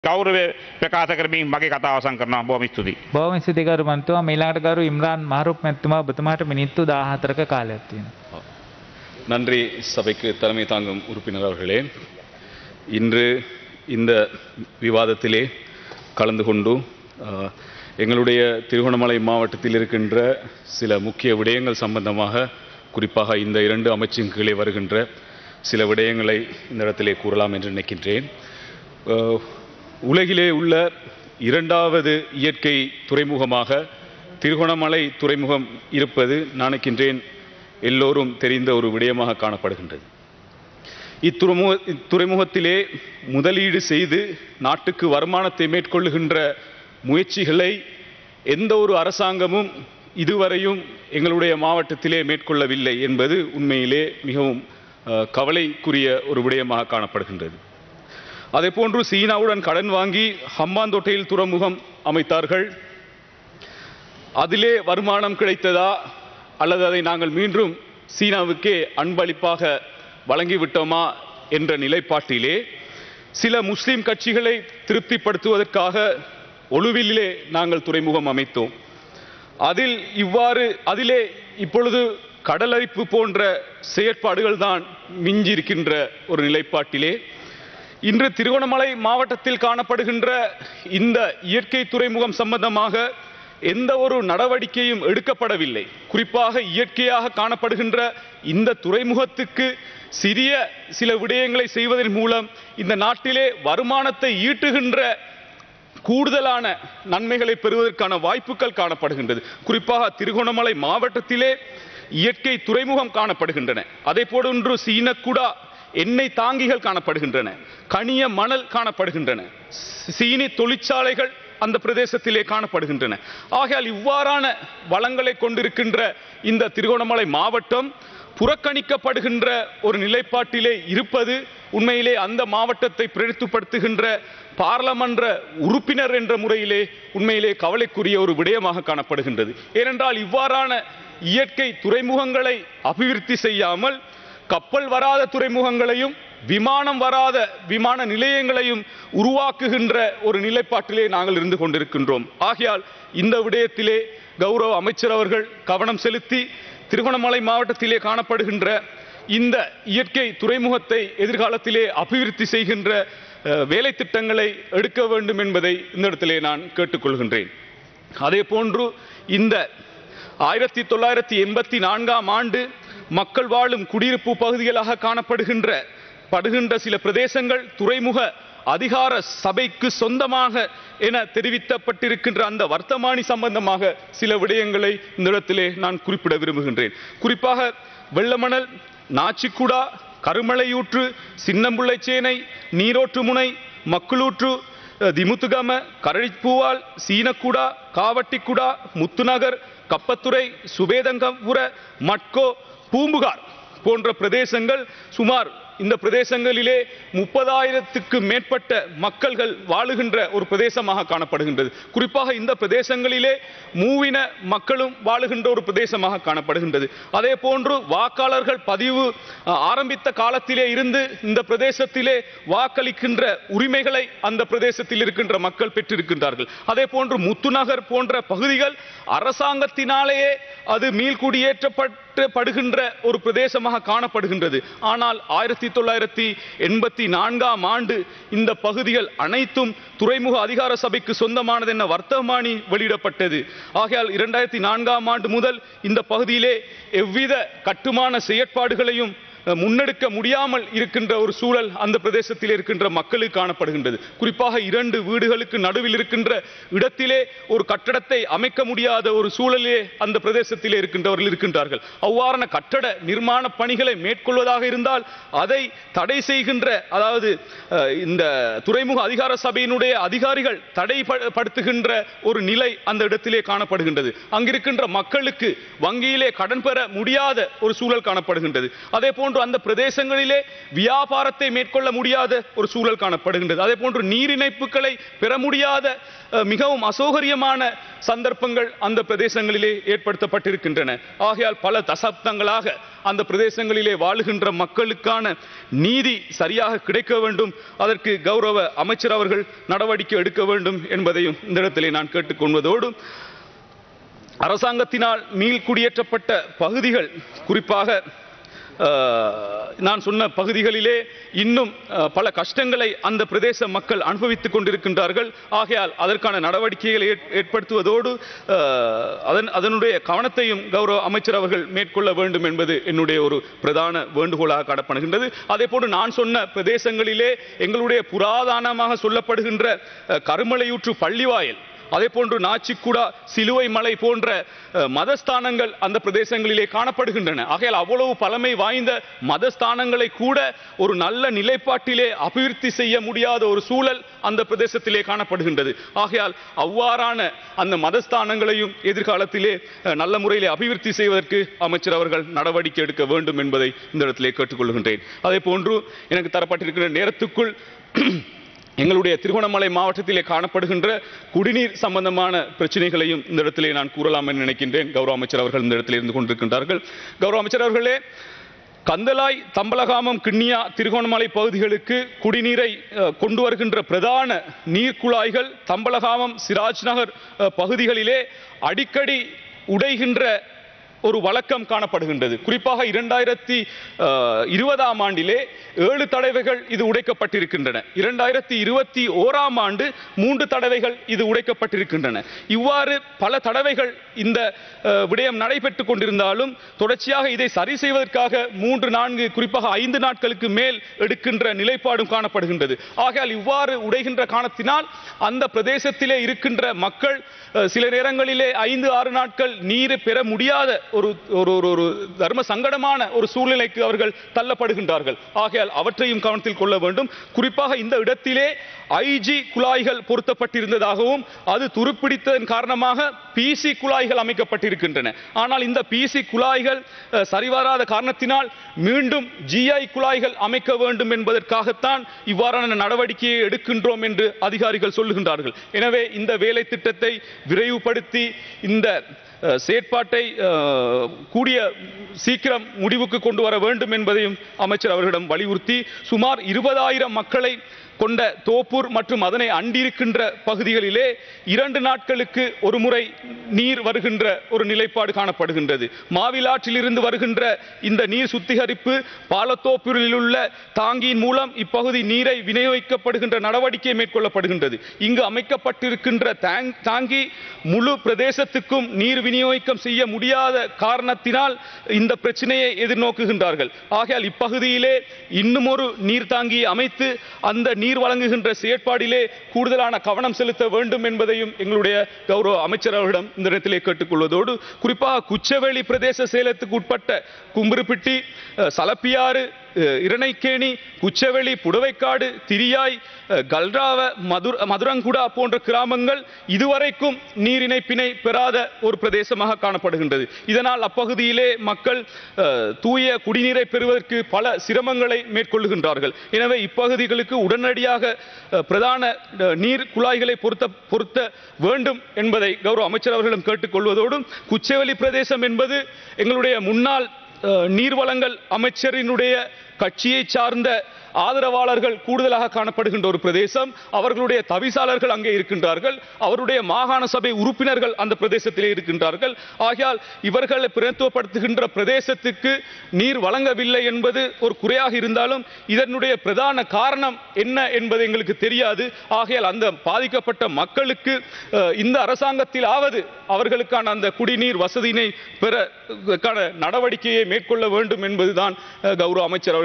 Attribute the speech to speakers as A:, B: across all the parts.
A: ගෞරවය ප්‍රකාශ කරමින් මගේ කතාව අවසන් කරනවා බොහොම ස්තුතියි.
B: බොහොම ස්තුතිකරු මන්තුමා මීළඟට ගරු ඉම්රාන් මහරුප් මැතිතුමා ඔබතුමාට මිනිත්තු 14ක කාලයක් තියෙනවා.
C: நன்றி சபைக்கு தலைமை தாங்கும் உறுப்பினர் அவர்களே இன்று இந்த விவாதத்திலே கலந்து கொண்டு ஆஹ், எங்களுடைய திருகோணமலை மாவட்டத்தில் இருக்கின்ற சில முக்கிய விடயங்கள் சம்பந்தமாக குறிப்பாக இந்த இரண்டு அமைச்சின் கீழே வருகின்ற சில விடயங்களை இந்த இடத்திலே கூறலாம் என்று நினைக்கின்றேன் ஆஹ், உலகிலே உள்ள இரண்டாவது இயற்கை துறைமுகமாக திருகோணமலை துறைமுகம் இருப்பது நினைக்கின்றேன் எல்லோரும் தெரிந்த ஒரு விடயமாக காணப்படுகின்றது இத்துறைமுக இத்துறைமுகத்திலே முதலீடு செய்து நாட்டுக்கு வருமானத்தை மேற்கொள்ளுகின்ற முயற்சிகளை எந்த ஒரு அரசாங்கமும் இதுவரையும் எங்களுடைய மாவட்டத்திலே மேற்கொள்ளவில்லை என்பது உண்மையிலே மிகவும் அஹ், கவலைக்குரிய ஒரு விடயமாக காணப்படுகின்றது அதேபோன்று சீனாவுடன் கடன் வாங்கி ஹம்பாந்தோட்டையில் துறைமுகம் அமைத்தார்கள் அதிலே வருமானம் கிடைத்ததா அல்லது அதை நாங்கள் மீண்டும் சீனாவுக்கே அன்பளிப்பாக வழங்கிவிட்டோமா என்ற நிலைப்பாட்டிலே சில முஸ்லிம் கட்சிகளை திருப்திப்படுத்துவதற்காக ஒழுவிலே நாங்கள் துறைமுகம் அமைத்தோம் அதில் இவ்வாறு அதிலே இப்பொழுது கடலரிப்பு போன்ற செயற்பாடுகள் தான் மிஞ்சியிருக்கின்ற ஒரு நிலைப்பாட்டிலே இன்று திருகோணமலை மாவட்டத்தில் காணப்படுகின்ற இந்த இயற்கை துறைமுகம் சம்பந்தமாக எந்த ஒரு நடவடிக்கையும் எடுக்கப்படவில்லை குறிப்பாக இயற்கையாக காணப்படுகின்ற இந்த துறைமுகத்துக்கு சிறிய சில விடயங்களை செய்வதன் மூலம் இந்த நாட்டிலே வருமானத்தை ஈட்டுகின்ற கூடுதலான நன்மைகளை பெறுவதற்கான வாய்ப்புகள் காணப்படுகின்றது குறிப்பாக திருகோணமலை மாவட்டத்திலே இயற்கை துறைமுகம் காணப்படுகின்றன அதே போன்று சீனக்குடா எண்ணெய் தாங்கிகள் காணப்படுகின்றன கனிய மணல் காணப்படுகின்றன சீனி தொழிற்சாலைகள் அந்த பிரதேசத்திலே காணப்படுகின்றன ஆகையால் இவ்வாறான வளங்களை கொண்டிருக்கின்ற இந்த திருகோணமலை மாவட்டம் புறக்கணிக்கப்படுகின்ற ஒரு நிலைப்பாட்டிலே இருப்பது உண்மையிலே அந்த மாவட்டத்தை பிரதித்துப்படுத்துகின்ற பாராளுமன்ற உறுப்பினர் என்ற முறையிலே உண்மையிலே கவலைக்குரிய ஒரு விடயமாக காணப்படுகின்றது ஏனென்றால் இவ்வாறான இயற்கை துறைமுகங்களை அபிவிருத்தி செய்யாமல் கப்பல் வராத துறைமுகங்களையும் விமானம் வராத விமான நிலையங்களையும் உருவாக்குகின்ற ஒரு நிலைப்பாட்டிலே நாங்கள் இருந்து கொண்டிருக்கின்றோம் ஆகையால் இந்த விடயத்திலே கௌரவ அமைச்சர் அவர்கள் கவனம் செலுத்தி திருகோணமலை மாவட்டத்திலே காணப்படுகின்ற இந்த இயற்கை துறைமுகத்தை எதிர்காலத்திலே அபிவிருத்தி செய்கின்ற அஹ், வேலை திட்டங்களை எடுக்க வேண்டும் என்பதை இந்த இடத்திலே நான் கேட்டுக்கொள்கின்றேன் அதே போன்று இந்த ஆயிரத்தி தொள்ளாயிரத்தி எண்பத்தி நான்காம் ஆண்டு மக்கள் வாழும் குடியிருப்பு பகுதிகளாக காணப்படுகின்ற படுகின்ற சில பிரதேசங்கள் துறைமுக அதிகார சபைக்கு சொந்தமாக என தெரிவிக்கப்பட்டிருக்கின்ற அந்த வர்த்தமானி சம்பந்தமாக சில விடயங்களை இந்த இடத்திலே நான் குறிப்பிட விரும்புகின்றேன் குறிப்பாக வெள்ளமணல் நாச்சிக்குடா கருமலையூற்று சின்னம்புள்ளைச்சேனை நீரோற்று முனை மக்களூற்று அஹ், திமுத்துகம கரடிப்பூவால் சீனக்குடா காவட்டிக்குடா முத்துநகர் கப்பத்துறை சுபேதங்கபுர மட்கோ பூம்புகார் போன்ற பிரதேசங்கள் சுமார் இந்த பிரதேசங்களிலே முப்பதாயிரத்துக்கு மேற்பட்ட மக்கள்கள் வாழுகின்ற ஒரு பிரதேசமாக காணப்படுகின்றது குறிப்பாக இந்த பிரதேசங்களிலே மூவின மக்களும் வாழுகின்ற ஒரு பிரதேசமாக காணப்படுகின்றது அதே போன்று வாக்காளர்கள் பதிவு அஹ், ஆரம்பித்த காலத்திலே இருந்து இந்த பிரதேசத்திலே வாக்களிக்கின்ற உரிமைகளை அந்த பிரதேசத்தில் இருக்கின்ற மக்கள் பெற்றிருக்கின்றார்கள் அதே போன்று முத்துநகர் போன்ற பகுதிகள் அரசாங்கத்தினாலேயே அது மீள்குடியேற்றப்பட்டு படுகின்ற ஒரு பிரதேசமாக காணப்படுகின்றது ஆனால் ஆயிரத்தி தொள்ளாயிரத்தி எண்பத்தி நான்காம் ஆண்டு இந்த பகுதிகள் அனைத்தும் துறைமுக அதிகார சபைக்கு சொந்தமானது என வர்த்தமானி வெளியிடப்பட்டது ஆகையால் இரண்டாயிரத்தி நான்காம் ஆண்டு முதல் இந்த பகுதியிலே எவ்வித கட்டுமான செயற்பாடுகளையும் அஹ், முன்னெடுக்க முடியாமல் இருக்கின்ற ஒரு சூழல் அந்த பிரதேசத்தில் இருக்கின்ற மக்களுக்கு காணப்படுகின்றது குறிப்பாக இரண்டு வீடுகளுக்கு நடுவில் இருக்கின்ற இடத்திலே ஒரு கட்டடத்தை அமைக்க முடியாத ஒரு சூழலே அந்த பிரதேசத்திலே இருக்கின்றவர்கள் இருக்கின்றார்கள் அவ்வாறான கட்டட நிர்மாண பணிகளை மேற்கொள்வதாக இருந்தால் அதை தடை செய்கின்ற அதாவது அஹ், இந்த துறைமுக அதிகார சபையினுடைய அதிகாரிகள் தடைப்படுத்துகின்ற ஒரு நிலை அந்த இடத்திலே காணப்படுகின்றது அங்கிருக்கின்ற மக்களுக்கு வங்கியிலே கடன் பெற முடியாத ஒரு சூழல் காணப்படுகின்றது அதே போன்று போன்று அந்த பிரதேசங்களிலே வியாபாரத்தை மேற்கொள்ள முடியாத ஒரு சூழல் காணப்படுகின்றது அதே போன்று நீர் இணைப்புகளை பெற முடியாத அஹ், மிகவும் அசௌகரியமான சந்தர்ப்பங்கள் அந்த பிரதேசங்களிலே ஏற்படுத்தப்பட்டிருக்கின்றன ஆகையால் பல தசாப்தங்களாக அந்த பிரதேசங்களிலே வாழுகின்ற மக்களுக்கான நீதி சரியாக கிடைக்க வேண்டும் அதற்கு கௌரவ அமைச்சர் அவர்கள் நடவடிக்கை எடுக்க வேண்டும் என்பதையும் இந்த இடத்திலே நான் கேட்டுக்கொள்வதோடு அரசாங்கத்தினால் மீள்குடியேற்றப்பட்ட பகுதிகள் குறிப்பாக அஹ், நான் சொன்ன பகுதிகளிலே இன்னும் அஹ், பல கஷ்டங்களை அந்த பிரதேச மக்கள் அனுபவித்துக் கொண்டிருக்கின்றார்கள் ஆகையால் அதற்கான நடவடிக்கைகளை ஏற்- ஏற்படுத்துவதோடு அஹ், அதன் அதனுடைய கவனத்தையும் கௌரவ அமைச்சர் அவர்கள் மேற்கொள்ள வேண்டும் என்பது என்னுடைய ஒரு பிரதான வேண்டுகோளாக காணப்படுகின்றது அதே போன்று நான் சொன்ன பிரதேசங்களிலே எங்களுடைய புராதனமாக சொல்லப்படுகின்ற அஹ், கருமலையூற்று பள்ளிவாயல் அதே போன்று நாச்சிக்குடா சிலுவை மலை போன்ற அஹ், மதஸ்தானங்கள் அந்த பிரதேசங்களிலே காணப்படுகின்றன ஆகையால் அவ்வளவு பழமை வாய்ந்த மதஸ்தானங்களை கூட ஒரு நல்ல நிலைப்பாட்டிலே அபிவிருத்தி செய்ய முடியாத ஒரு சூழல் அந்த பிரதேசத்திலே காணப்படுகின்றது ஆகையால் அவ்வாறான அந்த மதஸ்தானங்களையும் எதிர்காலத்திலே அஹ், நல்ல முறையிலே அபிவிருத்தி செய்வதற்கு அமைச்சர் அவர்கள் நடவடிக்கை எடுக்க வேண்டும் என்பதை இந்த இடத்திலே கேட்டுக்கொள்கின்றேன் அதே போன்று எனக்கு தரப்பட்டிருக்கிற நேரத்துக்குள் எங்களுடைய திருகோணமலை மாவட்டத்திலே காணப்படுகின்ற குடிநீர் சம்பந்தமான பிரச்சனைகளையும் இந்த இடத்திலே நான் கூறலாம் என்று நினைக்கின்றேன் கௌரவ அமைச்சர் அவர்கள் இந்த இடத்திலே இருந்து கொண்டிருக்கின்றார்கள் கௌரவ அமைச்சர் அவர்களே கந்தலாய் தம்பலகாமம் கிண்ணியா திருகோணமலை பகுதிகளுக்கு குடிநீரை அஹ், கொண்டு வருகின்ற பிரதான நீர்க்குழாய்கள் தம்பலகாமம் சிராஜ் நகர் அஹ், பகுதிகளிலே அடிக்கடி உடைகின்ற ஒரு வழக்கம் காணப்படுகின்றது குறிப்பாக இரண்டாயிரத்தி இருபதாம் ஆண்டிலே ஏழு தடவைகள் இது உடைக்கப்பட்டிருக்கின்றன இரண்டாயிரத்தி இருபத்தி ஓராம் ஆண்டு மூன்று தடவைகள் இது உடைக்கப்பட்டிருக்கின்றன இவ்வாறு பல தடவைகள் இந்த அஹ், விடயம் நடைபெற்றுக் கொண்டிருந்தாலும் தொடர்ச்சியாக இதை சரி செய்வதற்காக மூன்று நான்கு குறிப்பாக ஐந்து நாட்களுக்கு மேல் எடுக்கின்ற நிலைப்பாடும் காணப்படுகின்றது ஆகையால் இவ்வாறு உடைகின்ற காரணத்தினால் அந்த பிரதேசத்திலே இருக்கின்ற மக்கள் அஹ், சில நேரங்களிலே ஐந்து ஆறு நாட்கள் நீர் பெற முடியாத ஒரு ஒரு ஒரு- ஒரு தர்ம சங்கடமான ஒரு சூழ்நிலைக்கு அவர்கள் தள்ளப்படுகின்றார்கள் ஆகையால் அவற்றையும் கவனத்தில் கொள்ள வேண்டும் குறிப்பாக இந்த இடத்திலே ஐஜி குழாய்கள் பொருத்தப்பட்டிருந்ததாகவும் அது துருப்பிடித்ததன் காரணமாக பிசி குழாய்கள் அமைக்கப்பட்டிருக்கின்றன ஆனால் இந்த பிசி குழாய்கள் அஹ், சரிவராத காரணத்தினால் மீண்டும் ஜிஐ குழாய்கள் அமைக்க வேண்டும் என்பதற்காகத்தான் இவ்வாறான நடவடிக்கையை எடுக்கின்றோம் என்று அதிகாரிகள் சொல்லுகின்றார்கள் எனவே இந்த வேலை திட்டத்தை விரைவுபடுத்தி இந்த அஹ், செயற்பாட்டை அஹ், கூடிய சீக்கிரம் முடிவுக்கு கொண்டு வர வேண்டும் என்பதையும் அமைச்சர் அவர்களிடம் வலியுறுத்தி சுமார் இருபதாயிரம் மக்களை கொண்ட தோப்பூர் மற்றும் அதனை அண்டிருக்கின்ற பகுதிகளிலே இரண்டு நாட்களுக்கு ஒரு முறை நீர் வருகின்ற ஒரு நிலைப்பாடு காணப்படுகின்றது மாவிலாற்றில் இருந்து வருகின்ற இந்த நீர் சுத்திகரிப்பு பாலத்தோப்பூரில் உள்ள தாங்கியின் மூலம் இப்பகுதி நீரை விநியோகிக்கப்படுகின்ற நடவடிக்கை மேற்கொள்ளப்படுகின்றது இங்கு அமைக்கப்பட்டிருக்கின்ற தாங்- தாங்கி முழு பிரதேசத்துக்கும் நீர் விநியோகிக்கம் செய்ய முடியாத காரணத்தினால் இந்த பிரச்சனையை எதிர்நோக்குகின்றார்கள் ஆகையால் இப்பகுதியிலே இன்னும் ஒரு நீர் தாங்கியை அமைத்து அந்த நீர் வழங்குகின்ற செயற்பாடிலே கூடுதலான கவனம் செலுத்த வேண்டும் என்பதையும் எங்களுடைய கௌரவ அமைச்சர் அவர்களிடம் இந்த இடத்திலே கேட்டுக்கொள்வதோடு குறிப்பாக குச்சவெளி பிரதேச சேலத்துக்கு உட்பட்ட கும்புருப்பிட்டி அஹ், சலப்பியாறு அஹ், இரணைக்கேணி குச்சவெளி புடவைக்காடு திரியாய் அஹ், கல்ராவ மதுர மதுரங்குடா போன்ற கிராமங்கள் இதுவரைக்கும் நீர் இணைப்பினை பெறாத ஒரு பிரதேசமாக காணப்படுகின்றது இதனால் அப்பகுதியிலே மக்கள் அஹ், தூய குடிநீரை பெறுவதற்கு பல சிரமங்களை மேற்கொள்ளுகின்றார்கள் எனவே இப்பகுதிகளுக்கு உடனடியாக அஹ், பிரதான அஹ், நீர் குழாய்களை பொருத்த பொருத்த வேண்டும் என்பதை கௌரவ அமைச்சர் அவர்களிடம் கேட்டுக்கொள்வதோடும் குச்சவெளி பிரதேசம் என்பது எங்களுடைய முன்னாள் அஹ், நீர்வளங்கள் அமைச்சரினுடைய கட்சியை சார்ந்த ஆதரவாளர்கள் கூடுதலாக காணப்படுகின்ற ஒரு பிரதேசம் அவர்களுடைய தவிசாளர்கள் அங்கே இருக்கின்றார்கள் அவருடைய மாகாண சபை உறுப்பினர்கள் அந்த பிரதேசத்திலே இருக்கின்றார்கள் ஆகையால் இவர்களை பிரதித்துவப்படுத்துகின்ற பிரதேசத்துக்கு நீர் வழங்கவில்லை என்பது ஒரு குறையாக இருந்தாலும் இதனுடைய பிரதான காரணம் என்ன என்பது எங்களுக்கு தெரியாது ஆகையால் அந்த பாதிக்கப்பட்ட மக்களுக்கு அஹ், இந்த அரசாங்கத்தில் ஆவது அவர்களுக்கான அந்த குடிநீர் வசதியினை பெற க்கான நடவடிக்கையை மேற்கொள்ள வேண்டும் என்பதுதான் அஹ், கௌரவ அமைச்சர் அவர்கள்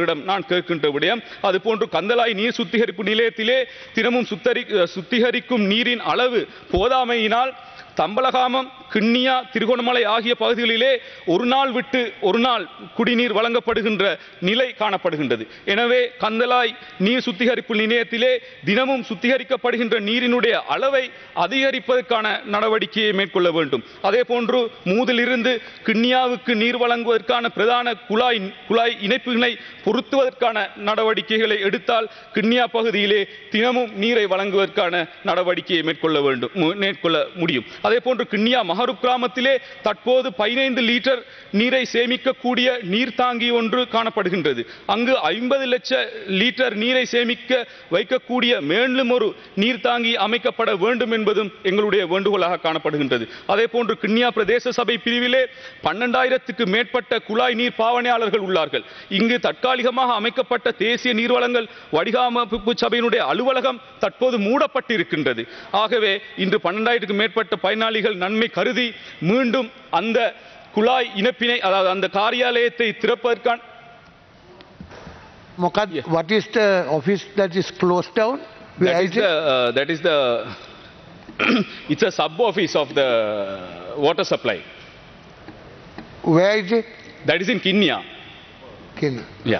C: அவர்களிடம் நான் கேட்கின்ற விடயம் அதுபோன்று கந்தலாய் நீர் சுத்திகரிப்பு நிலையத்திலே தினமும் சுத்தரி சுத்திகரிக்கும் நீரின் அளவு போதாமையினால் தம்பலகாமம் கிண்ணியா திருகோணமலை ஆகிய பகுதிகளிலே ஒரு நாள் விட்டு ஒரு நாள் குடிநீர் வழங்கப்படுகின்ற நிலை காணப்படுகின்றது எனவே கந்தலாய் நீர் சுத்திகரிப்பு நிலையத்திலே தினமும் சுத்திகரிக்கப்படுகின்ற நீரினுடைய அளவை அதிகரிப்பதற்கான நடவடிக்கையை மேற்கொள்ள வேண்டும் அதே போன்று மூதிலிருந்து கிண்ணியாவுக்கு நீர் வழங்குவதற்கான பிரதான குழாய் குழாய் இணைப்புகளை பொருத்துவதற்கான நடவடிக்கைகளை எடுத்தால் கிண்ணியா பகுதியிலே தினமும் நீரை வழங்குவதற்கான நடவடிக்கையை மேற்கொள்ள வேண்டும் மு- மேற்கொள்ள முடியும் அதே போன்று கிண்ணியா மகரு கிராமத்திலே தற்போது பதினைந்து லிட்டர் நீரை சேமிக்கக்கூடிய நீர்த்தாங்கி ஒன்று காணப்படுகின்றது அங்கு ஐம்பது லட்ச லிட்டர் நீரை சேமிக்க வைக்கக்கூடிய மேலும் ஒரு நீர்த்தாங்கி அமைக்கப்பட வேண்டும் என்பதும் எங்களுடைய வேண்டுகோளாக காணப்படுகின்றது அதே போன்று கிண்ணியா பிரதேச சபை பிரிவிலே பன்னெண்டாயிரத்துக்கு மேற்பட்ட குழாய் நீர் பாவனையாளர்கள் உள்ளார்கள் இங்கு தற்காலிகமாக அமைக்கப்பட்ட தேசிய நீர்வளங்கள் வடிகாமப்பு சபையினுடைய அலுவலகம் தற்போது மூடப்பட்டிருக்கின்றது ஆகவே இன்று பன்னெண்டாயிரத்துக்கு மேற்பட்ட பயனாளிகள் நன்மை கருதி மீண்டும் அந்த குழாய் இணைப்பினை அதாவது அந்த காரியாலயத்தை திறப்பதற்கான
D: Mokad, what is the office that is closed down? Where
C: That
D: is
C: is the,
D: it?
C: uh, that is the it's a sub office of the water supply.
D: Where is it?
C: That is in Kinya.
D: Can
C: Yeah.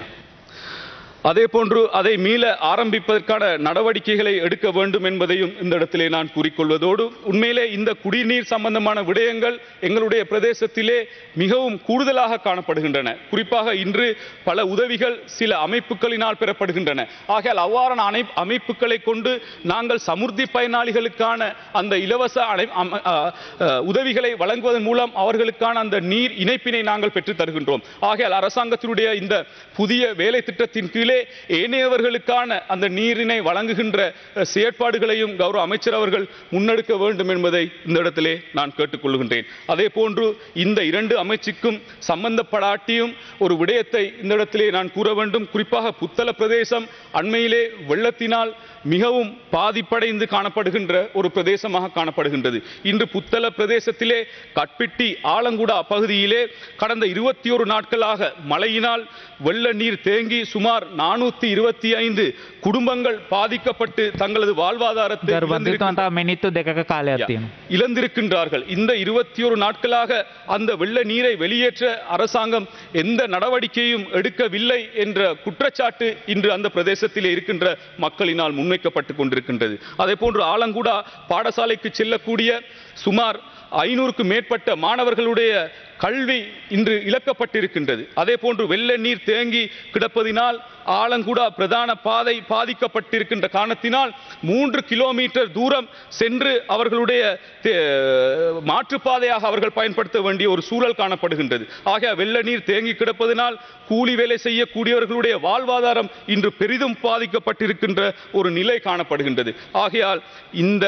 C: அதே போன்று அதை மீள ஆரம்பிப்பதற்கான நடவடிக்கைகளை எடுக்க வேண்டும் என்பதையும் இந்த இடத்திலே நான் கூறிக்கொள்வதோடு உண்மையிலே இந்த குடிநீர் சம்பந்தமான விடயங்கள் எங்களுடைய பிரதேசத்திலே மிகவும் கூடுதலாக காணப்படுகின்றன குறிப்பாக இன்று பல உதவிகள் சில அமைப்புகளினால் பெறப்படுகின்றன ஆகையால் அவ்வாறான அனை அமைப்புகளை கொண்டு நாங்கள் சமுர்த்தி பயனாளிகளுக்கான அந்த இலவச அனை- அம- அ, அ, உதவிகளை வழங்குவதன் மூலம் அவர்களுக்கான அந்த நீர் இணைப்பினை நாங்கள் பெற்றுத் தருகின்றோம் ஆகையால் அரசாங்கத்தினுடைய இந்த புதிய வேலை திட்டத்தின் கீழே ஏனையவர்களுக்கான அந்த நீரினை வழங்குகின்ற அ, செயற்பாடுகளையும் கௌரவ அமைச்சர் அவர்கள் முன்னெடுக்க வேண்டும் என்பதை இந்த இடத்திலே நான் கேட்டுக்கொள்கின்றேன் அதே போன்று இந்த இரண்டு அமைச்சுக்கும் சம்பந்தப்படாட்டியும் ஒரு விடயத்தை இந்த இடத்திலே நான் கூற வேண்டும் குறிப்பாக புத்தள பிரதேசம் அண்மையிலே வெள்ளத்தினால் மிகவும் பாதிப்படைந்து காணப்படுகின்ற ஒரு பிரதேசமாக காணப்படுகின்றது இன்று புத்தள பிரதேசத்திலே கட்பிட்டி ஆலங்குடா பகுதியிலே கடந்த இருபத்தி ஒரு நாட்களாக மழையினால் வெள்ள நீர் தேங்கி சுமார் நானூத்தி இருபத்தி ஐந்து குடும்பங்கள் பாதிக்கப்பட்டு தங்களது வாழ்வாதாரத்தை
B: ගරු
C: இழந்திருக்கின்றன.
B: මන්ත්‍රීතුමාට මිනිත්තු දෙකක කාලයක් තියෙනවා.
C: இழந்திருக்கின்றார்கள் இந்த இருபத்தி ஒரு நாட்களாக அந்த வெள்ள நீரை வெளியேற்ற அரசாங்கம் எந்த நடவடிக்கையும் எடுக்கவில்லை என்ற குற்றச்சாட்டு இன்று அந்த பிரதேசத்திலே இருக்கின்ற மக்களினால் முன்வைக்கப்பட்டுக் கொண்டிருக்கின்றது அதே போன்று ஆலங்குடா பாடசாலைக்கு செல்லக்கூடிய சுமார் ஐநூறுக்கு மேற்பட்ட மாணவர்களுடைய கல்வி இன்று இழக்கப்பட்டிருக்கின்றது அதே போன்று வெள்ள நீர் தேங்கி கிடப்பதினால் ஆலங்குடா பிரதான பாதை பாதிக்கப்பட்டிருக்கின்ற காரணத்தினால் மூன்று கிலோமீட்டர் தூரம் சென்று அவர்களுடைய தே- மாற்றுப்பாதையாக அவர்கள் பயன்படுத்த வேண்டிய ஒரு சூழல் காணப்படுகின்றது ஆக வெள்ள நீர் தேங்கி கிடப்பதினால் கூலி வேலை செய்யக்கூடியவர்களுடைய வாழ்வாதாரம் இன்று பெரிதும் பாதிக்கப்பட்டிருக்கின்ற ஒரு நிலை காணப்படுகின்றது ஆகையால் இந்த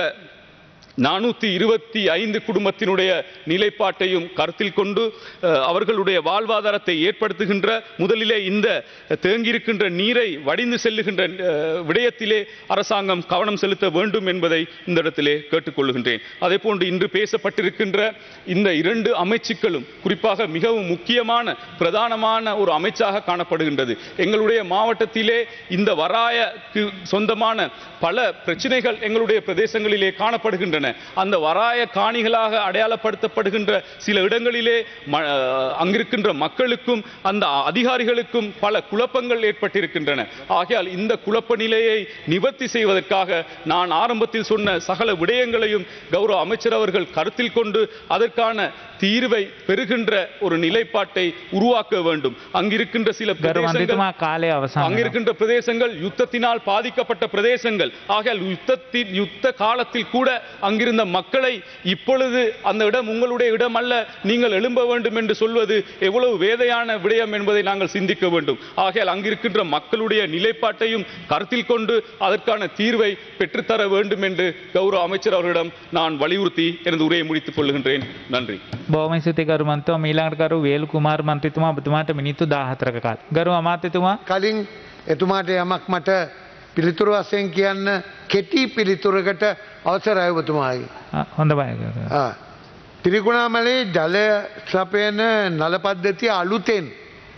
C: நானூத்தி இருபத்தி ஐந்து குடும்பத்தினுடைய நிலைப்பாட்டையும் கருத்தில் கொண்டு அஹ், அவர்களுடைய வாழ்வாதாரத்தை ஏற்படுத்துகின்ற முதலிலே இந்த தேங்கியிருக்கின்ற நீரை வடிந்து செல்லுகின்ற அஹ், விடயத்திலே அரசாங்கம் கவனம் செலுத்த வேண்டும் என்பதை இந்த இடத்திலே கேட்டுக்கொள்கின்றேன் அதே போன்று இன்று பேசப்பட்டிருக்கின்ற இந்த இரண்டு அமைச்சுக்களும் குறிப்பாக மிகவும் முக்கியமான பிரதானமான ஒரு அமைச்சாக காணப்படுகின்றது எங்களுடைய மாவட்டத்திலே இந்த வராயக்கு சொந்தமான பல பிரச்சனைகள் எங்களுடைய பிரதேசங்களிலே காணப்படுகின்றன அந்த வராய காணிகளாக அடையாளப்படுத்தப்படுகின்ற சில இடங்களிலே ம- அங்கிருக்கின்ற மக்களுக்கும் அந்த அதிகாரிகளுக்கும் பல குழப்பங்கள் ஏற்பட்டிருக்கின்றன ஆகையால் இந்த குழப்ப நிலையை நிவர்த்தி செய்வதற்காக நான் ஆரம்பத்தில் சொன்ன சகல விடயங்களையும் கௌரவ அமைச்சர் அவர்கள் கருத்தில் கொண்டு அதற்கான தீர்வை பெறுகின்ற ஒரு நிலைப்பாட்டை உருவாக்க வேண்டும் அங்கிருக்கின்ற சில
B: ගරු
C: பிரதேசங்கள்
B: මන්ත්‍රීතුමා කාලය අවසන්. වෙනවා.
C: அங்கிருக்கின்ற பிரதேசங்கள் யுத்தத்தினால் பாதிக்கப்பட்ட பிரதேசங்கள் ஆகையால் யுத்தத்தின் யுத்த காலத்தில் கூட அங்கிருந்த மக்களை இப்பொழுது அந்த இடம் உங்களுடைய இடம் அல்ல நீங்கள் எழும்ப வேண்டும் என்று சொல்வது எவ்வளவு வேதையான விடயம் என்பதை நாங்கள் சிந்திக்க வேண்டும் ஆகையால் அங்கிருக்கின்ற மக்களுடைய நிலைப்பாட்டையும் கருத்தில் கொண்டு அதற்கான தீர்வை பெற்றுத்தர வேண்டும் என்று கௌரவ அமைச்சர் அவர்களிடம் நான் வலியுறுத்தி எனது உரையை முடித்துக் கொள்கின்றேன் நன்றி
B: බොහොම ස්තුතියි ගරු මන්ත්‍රීතුමා මීළඟට ගරු වේලු කුමාර මන්ත්‍රීතුමා ඔබතුමාට මිනිත්තු 14ක කාලය. ගරු අමාත්‍යතුමා
D: කලින් එතුමාට යමක් මට පිළිතුරු වශයෙන් කියන්න කෙටි පිළිතුරකට අවසරයි ඔබතුමායි.
B: ආ, හොඳයි ගරු.
D: ආ. තිරිකුණාමලේ ජල සපයන නල පද්ධතිය අලුතෙන්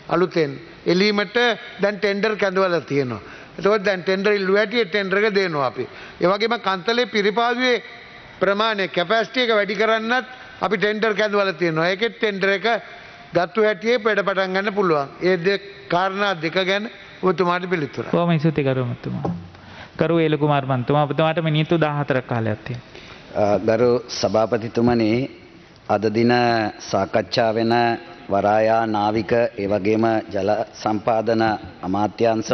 D: අලුතෙන්. එලීමට දැන් ටෙන්ඩර් කැඳවල තියෙනවා. එතකොට දැන් ටෙන්ඩර් ඉල්ලුව හැටියට ටෙන්ඩර් එක දෙනවා අපි. ඒ වගේම කන්තලේ පිරිපාදුවේ ප්‍රමාණය කැපැසිටි එක වැඩි කරන්නත් අපි ටෙන්ඩර් කැඳවල තියෙනවා. ඒකෙත් ටෙන්ඩර් එක ගත්තු හැටියේ පෙඩ පටන් ගන්න පුළුවන්. ඒ දෙක කාරණා දෙක ගැන ඔබතුමාට පිළිතුරයි.
B: බොහොම ස්තුතියි කරු මැතිතුමා. කරු ඒල කුමාර මන්තුමා ඔබතුමාට මිනිත්තු 14ක් කාලයක් තියෙනවා.
E: අ, ගරු සභාපතිතුමනි අද දින සාකච්ඡා වෙන වරායා නාවික ඒ වගේම ජල සම්පාදන අමාත්‍යංශ